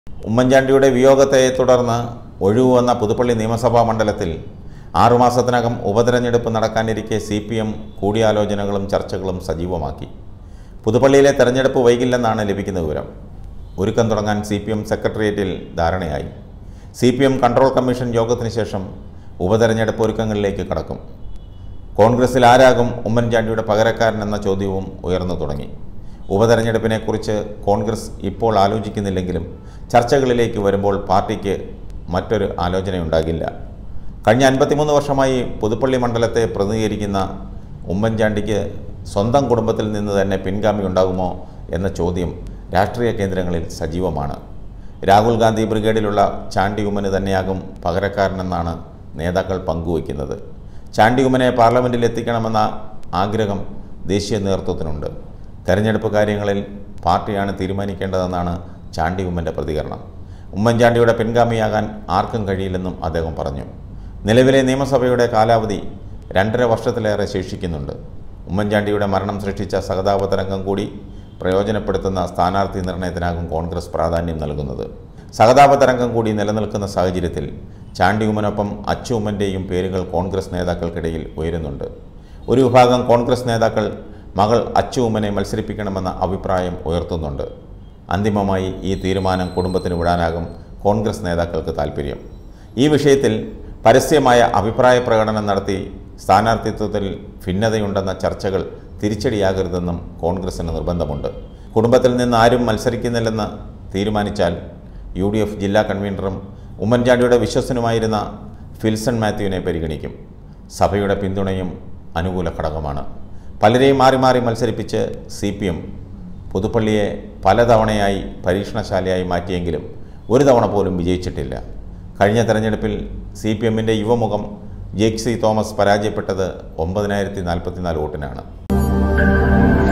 ഉമ്മൻചാണ്ടിയുടെ വിയോഗത്തെ തുടർന്ന് ഒഴിവുവന്ന പുതുപ്പള്ളി നിയമസഭാ മണ്ഡലത്തിൽ ആറുമാസത്തിനകം ഉപതെരഞ്ഞെടുപ്പ് നടക്കാനിരിക്കെ സി പി എം കൂടിയാലോചനകളും ചർച്ചകളും സജീവമാക്കി പുതുപ്പള്ളിയിലെ തെരഞ്ഞെടുപ്പ് വൈകില്ലെന്നാണ് ലഭിക്കുന്ന വിവരം ഒരുക്കം തുടങ്ങാൻ സി പി എം സെക്രട്ടേറിയറ്റിൽ ധാരണയായി C P M control commission യോഗത്തിന് ശേഷം ഉപതെരഞ്ഞെടുപ്പ് ഒരുക്കങ്ങളിലേക്ക് കടക്കും കോൺഗ്രസിൽ ആരാകും ഉമ്മൻചാണ്ടിയുടെ പകരക്കാരൻ എന്ന ചോദ്യവും ഉയർന്നു തുടങ്ങി ഉപതെരഞ്ഞെടുപ്പിനെക്കുറിച്ച് കോൺഗ്രസ് ഇപ്പോൾ ആലോചിക്കുന്നില്ലെങ്കിലും ചർച്ചകളിലേക്ക് വരുമ്പോൾ പാർട്ടിക്ക് മറ്റൊരു ആലോചനയുണ്ടാകില്ല കഴിഞ്ഞ അൻപത്തിമൂന്ന് വർഷമായി പുതുപ്പള്ളി മണ്ഡലത്തെ പ്രതിനിധീകരിക്കുന്ന ഉമ്മൻചാണ്ടിക്ക് സ്വന്തം കുടുംബത്തിൽ നിന്ന് തന്നെ പിൻഗാമി ഉണ്ടാകുമോ എന്ന ചോദ്യം രാഷ്ട്രീയ കേന്ദ്രങ്ങളിൽ സജീവമാണ് രാഹുൽ ഗാന്ധി ബ്രിഗേഡിലുള്ള ചാണ്ടി ഉമ്മന് തന്നെയാകും പകരക്കാരനെന്നാണ് നേതാക്കൾ പങ്കുവയ്ക്കുന്നത് ചാണ്ടി ഉമ്മനെ പാർലമെൻറ്റിൽ എത്തിക്കണമെന്ന ആഗ്രഹം ദേശീയ നേതൃത്വത്തിനുണ്ട് തെരഞ്ഞെടുപ്പ് കാര്യങ്ങളിൽ പാർട്ടിയാണ് തീരുമാനിക്കേണ്ടതെന്നാണ് ചാണ്ടി ഉമ്മൻ്റെ പ്രതികരണം ഉമ്മൻചാണ്ടിയുടെ പിൻഗാമിയാകാൻ ആർക്കും കഴിയില്ലെന്നും അദ്ദേഹം പറഞ്ഞു നിലവിലെ നിയമസഭയുടെ കാലാവധി രണ്ടര വർഷത്തിലേറെ ശേഷിക്കുന്നുണ്ട് ഉമ്മൻചാണ്ടിയുടെ മരണം സൃഷ്ടിച്ച സഹതാപതരംഗം കൂടി പ്രയോജനപ്പെടുത്തുന്ന സ്ഥാനാർത്ഥി നിർണയത്തിനാകും കോൺഗ്രസ് പ്രാധാന്യം നൽകുന്നത് സഹതാപതരംഗം കൂടി നിലനിൽക്കുന്ന സാഹചര്യത്തിൽ ചാണ്ടി ഉമ്മനൊപ്പം അച്ചു ഉമ്മൻ്റെയും പേരുകൾ കോൺഗ്രസ് നേതാക്കൾക്കിടയിൽ ഉയരുന്നുണ്ട് ഒരു വിഭാഗം കോൺഗ്രസ് നേതാക്കൾ മകൾ അച്ചു ഉമ്മനെ മത്സരിപ്പിക്കണമെന്ന അഭിപ്രായം ഉയർത്തുന്നുണ്ട് അന്തിമമായി ഈ തീരുമാനം കുടുംബത്തിന് വിടാനാകും കോൺഗ്രസ് നേതാക്കൾക്ക് താൽപ്പര്യം ഈ വിഷയത്തിൽ പരസ്യമായ അഭിപ്രായ പ്രകടനം നടത്തി സ്ഥാനാർത്ഥിത്വത്തിൽ ഭിന്നതയുണ്ടെന്ന ചർച്ചകൾ തിരിച്ചടിയാകരുതെന്നും കോൺഗ്രസിന് നിർബന്ധമുണ്ട് കുടുംബത്തിൽ നിന്ന് ആരും മത്സരിക്കുന്നില്ലെന്ന് തീരുമാനിച്ചാൽ യു ഡി എഫ് ജില്ലാ കൺവീനറും ഉമ്മൻചാണ്ടിയുടെ വിശ്വസനുമായിരുന്ന ഫിൽസൺ മാത്യുവിനെ പരിഗണിക്കും സഭയുടെ പിന്തുണയും അനുകൂല ഘടകമാണ് പലരെയും മാറി മാറി മത്സരിപ്പിച്ച് സി പി എം പുതുപ്പള്ളിയെ പലതവണയായി പരീക്ഷണശാലയായി മാറ്റിയെങ്കിലും ഒരു തവണ പോലും വിജയിച്ചിട്ടില്ല കഴിഞ്ഞ തെരഞ്ഞെടുപ്പിൽ സി പി എമ്മിൻ്റെ യുവമുഖം ജേക്സി തോമസ് പരാജയപ്പെട്ടത് ഒമ്പതിനായിരത്തി നാൽപ്പത്തിനാല് വോട്ടിനാണ്